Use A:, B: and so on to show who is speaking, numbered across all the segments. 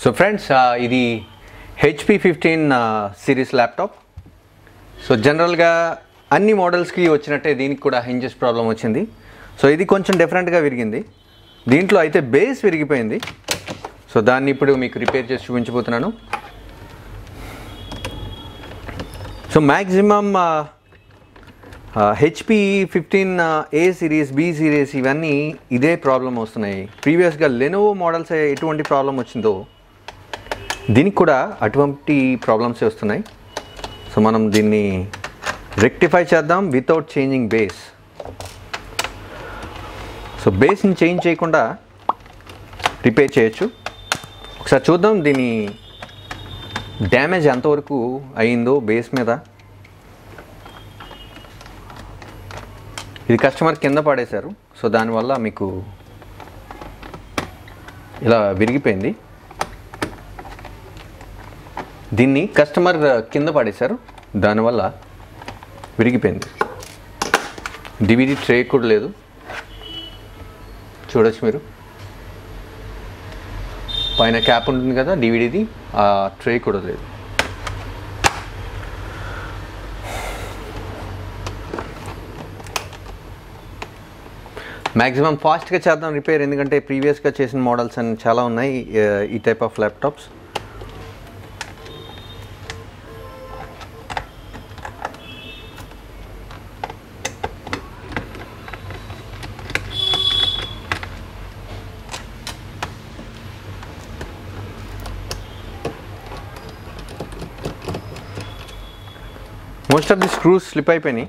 A: So friends ఇది HP fifteen series laptop so జనరల్గా అన్ని మోడల్స్కి వచ్చినట్టే దీనికి కూడా హింజెస్ ప్రాబ్లం వచ్చింది సో ఇది కొంచెం డిఫరెంట్గా విరిగింది దీంట్లో అయితే బేస్ విరిగిపోయింది సో దాన్ని ఇప్పుడు మీకు రిపేర్ చేసి చూపించబోతున్నాను so maximum HP fifteen A series B series ఇవన్నీ ఇదే ప్రాబ్లం వస్తున్నాయి ప్రీవియస్గా లెనోవో మోడల్స్ ఎటువంటి ప్రాబ్లం వచ్చిందో దీనికి కూడా అటువంటి ప్రాబ్లమ్స్ వస్తున్నాయి సో మనం దీన్ని రెక్టిఫై చేద్దాం వితౌట్ చేంజింగ్ బేస్ సో బేస్ని చేంజ్ చేయకుండా రిపేర్ చేయొచ్చు ఒకసారి చూద్దాం దీని డ్యామేజ్ ఎంతవరకు అయిందో బేస్ మీద ఇది కస్టమర్ కింద పడేశారు సో దానివల్ల మీకు ఇలా విరిగిపోయింది దీన్ని కస్టమర్ కింద పడేశారు దానివల్ల విరిగిపోయింది డివిడి ట్రే కూడా లేదు చూడొచ్చు మీరు పైన క్యాప్ ఉంటుంది కదా డివిడిది ఆ ట్రే కూడా లేదు మ్యాక్సిమం ఫాస్ట్గా చేద్దాం రిపేర్ ఎందుకంటే ప్రీవియస్గా చేసిన మోడల్స్ అని చాలా ఉన్నాయి ఆ, ఈ type of laptops most of the screws slip అయిపోయినాయి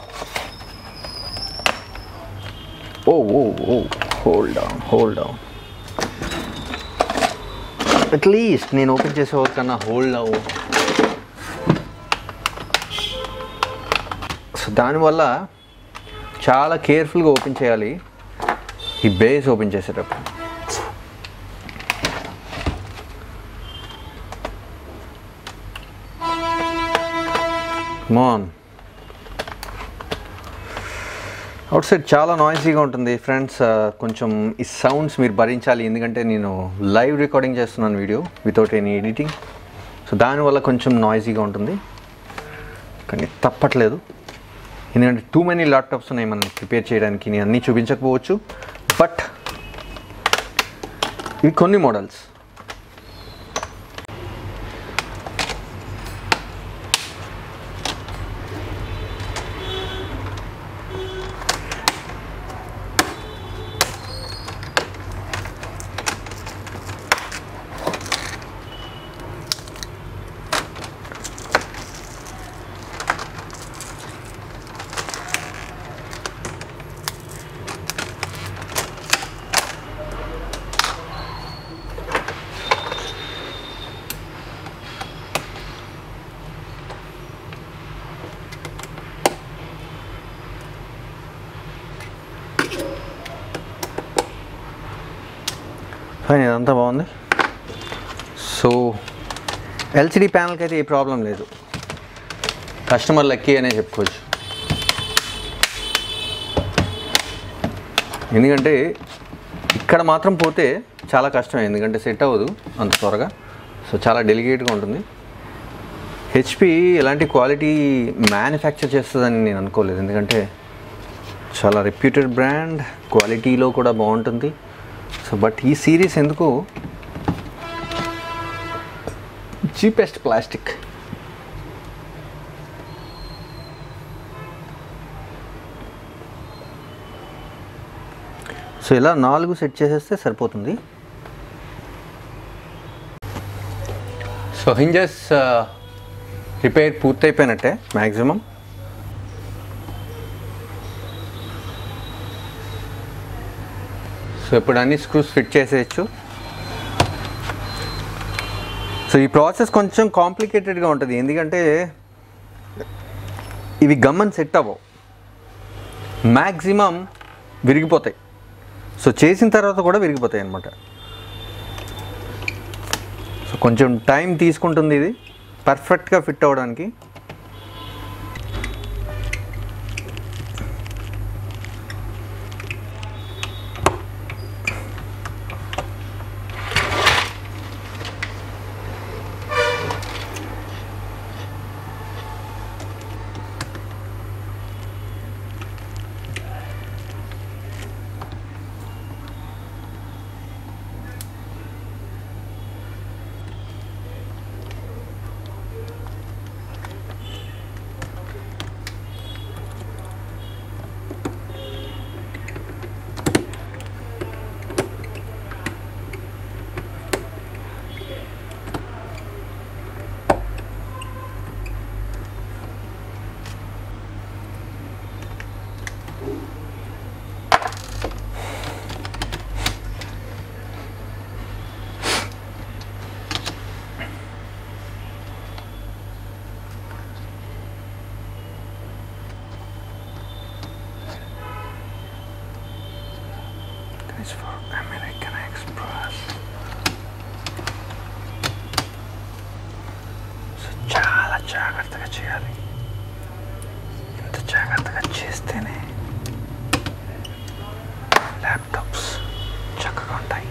A: oh oh oh hold down hold down at least నేను ఓపెన్ చేసే వరకన్నా హోల్డ్ అవ్వు సో దానివల్ల చాలా కేర్ఫుల్గా ఓపెన్ చేయాలి ఈ బేస్ ఓపెన్ చేసేటప్పుడు మోన్ అవుట్ సైడ్ చాలా నాయిసీగా ఉంటుంది ఫ్రెండ్స్ కొంచెం ఈ సౌండ్స్ మీరు భరించాలి ఎందుకంటే నేను లైవ్ రికార్డింగ్ చేస్తున్నాను video without any editing so దానివల్ల కొంచెం నాయిసీగా ఉంటుంది కానీ తప్పట్లేదు ఎందుకంటే టూ మెనీ ల్యాప్టాప్స్ ఉన్నాయి మనం ప్రిపేర్ చేయడానికి నేను అన్నీ చూపించకపోవచ్చు బట్ ఇవి కొన్ని మోడల్స్ ఫైన్ ఇదంతా బాగుంది సో ఎల్సిడి ప్యానల్కి అయితే ఏ ప్రాబ్లం లేదు కస్టమర్ లక్కీ అనే చెప్పుకోవచ్చు ఎందుకంటే ఇక్కడ మాత్రం పోతే చాలా కష్టం ఎందుకంటే సెట్ అవ్వదు అంత త్వరగా సో చాలా డెలికేట్గా ఉంటుంది హెచ్పి ఎలాంటి క్వాలిటీ మ్యానుఫ్యాక్చర్ చేస్తుందని నేను అనుకోలేదు ఎందుకంటే చాలా రెప్యూటెడ్ బ్రాండ్ క్వాలిటీలో కూడా బాగుంటుంది సో బట్ ఈ సిరీస్ ఎందుకు చీపెస్ట్ ప్లాస్టిక్ సో ఇలా నాలుగు సెట్ చేసేస్తే సరిపోతుంది సో హింజెస్ రిపేర్ పూర్తయిపోయినట్టే మ్యాక్సిమం సో ఇప్పుడు అన్ని స్క్రూస్ ఫిట్ చేసేయచ్చు సో ఈ ప్రాసెస్ కొంచెం కాంప్లికేటెడ్గా ఉంటుంది ఎందుకంటే ఇవి గమ్మని సెట్ అవ్వవు మ్యాక్సిమం విరిగిపోతాయి సో చేసిన తర్వాత కూడా విరిగిపోతాయి అన్నమాట సో కొంచెం టైం తీసుకుంటుంది ఇది పర్ఫెక్ట్గా ఫిట్ అవ్వడానికి is for American Express. So చాలా జాగ్రత్తగా చేయాలి ఇంత జాగ్రత్తగా చేస్తేనే ల్యాప్టాప్స్ చక్కగా ఉంటాయి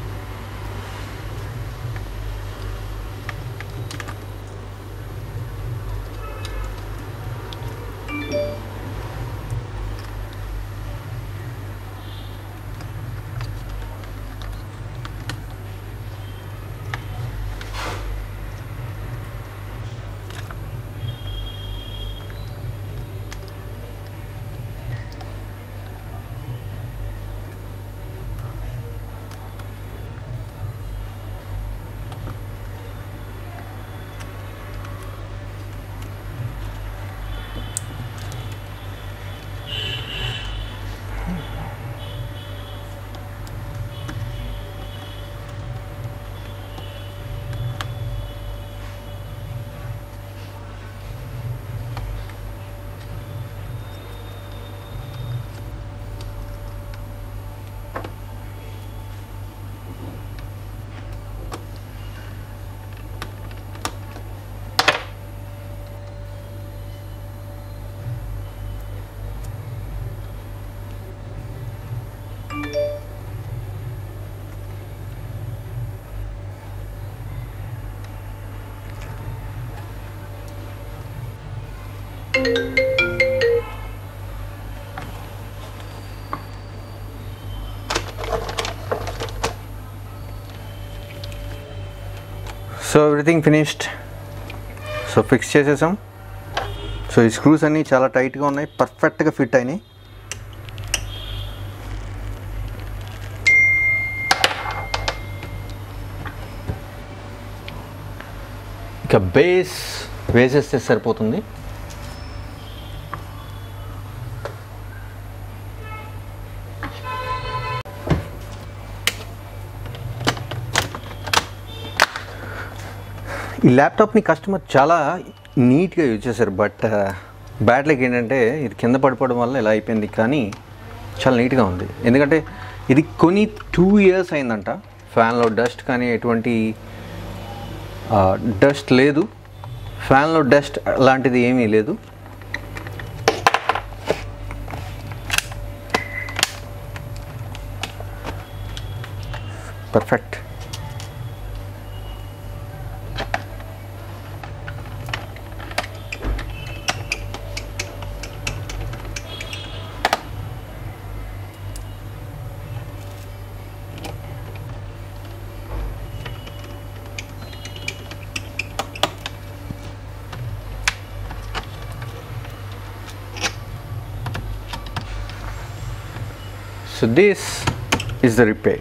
A: so everything finished so fix చేసేసాం సో ఈ స్క్రూస్ అన్నీ చాలా టైట్గా ఉన్నాయి పర్ఫెక్ట్గా ఫిట్ అయినాయి ఇక బేస్ వేసేస్తే సరిపోతుంది ఈ ల్యాప్టాప్ని కస్టమర్ చాలా నీట్గా యూజ్ చేశారు బట్ బ్యాడ్ లైక్ ఏంటంటే ఇది కింద పడిపోవడం వల్ల ఇలా అయిపోయింది కానీ చాలా నీట్గా ఉంది ఎందుకంటే ఇది కొని టూ ఇయర్స్ అయిందంట ఫ్యాన్లో డస్ట్ కానీ ఎటువంటి డస్ట్ లేదు ఫ్యాన్లో డస్ట్ లాంటిది ఏమీ లేదు perfect so this is the repair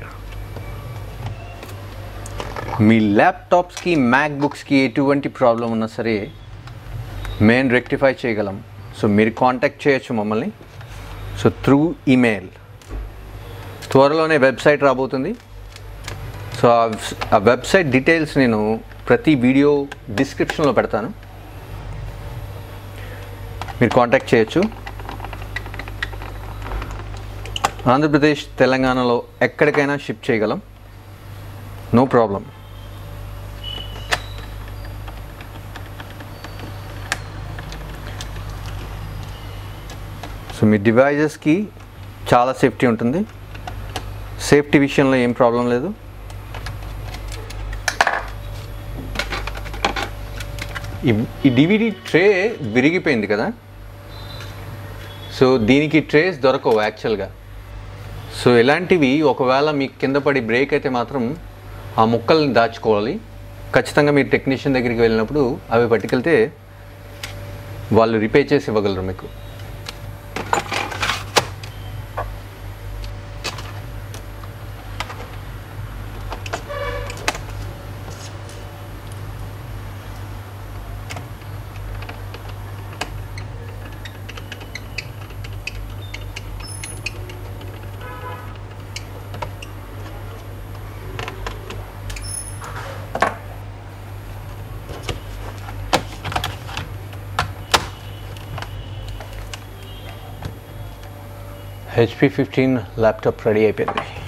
A: మీ ల్యాప్టాప్స్కి మ్యాక్బుక్స్కి ఎటువంటి ప్రాబ్లం ఉన్నా సరే మేము రెక్టిఫై చేయగలం సో మీరు కాంటాక్ట్ చేయొచ్చు మమ్మల్ని సో త్రూ ఈమెయిల్ త్వరలోనే వెబ్సైట్ రాబోతుంది సో ఆ వెబ్సైట్ డీటెయిల్స్ నేను ప్రతి వీడియో డిస్క్రిప్షన్లో పెడతాను మీరు కాంటాక్ట్ చేయొచ్చు ఆంధ్రప్రదేశ్ తెలంగాణలో ఎక్కడికైనా షిప్ చేయగలం నో ప్రాబ్లం సో మీ డివైజెస్కి చాలా సేఫ్టీ ఉంటుంది సేఫ్టీ విషయంలో ఏం ప్రాబ్లం లేదు ఈ ఈ డివిడి ట్రే విరిగిపోయింది కదా సో దీనికి ట్రేస్ దొరకవు యాక్చువల్గా సో ఇలాంటివి ఒకవేళ మీకు కింద పడి బ్రేక్ అయితే మాత్రం ఆ ముక్కల్ని దాచుకోవాలి ఖచ్చితంగా మీరు టెక్నీషియన్ దగ్గరికి వెళ్ళినప్పుడు అవి పట్టుకెళ్తే వాళ్ళు రిపేర్ చేసి ఇవ్వగలరు మీకు హెచ్పి ఫిఫ్టీన్ ల్యాప్టాప్ రెడీ అయిపోయింది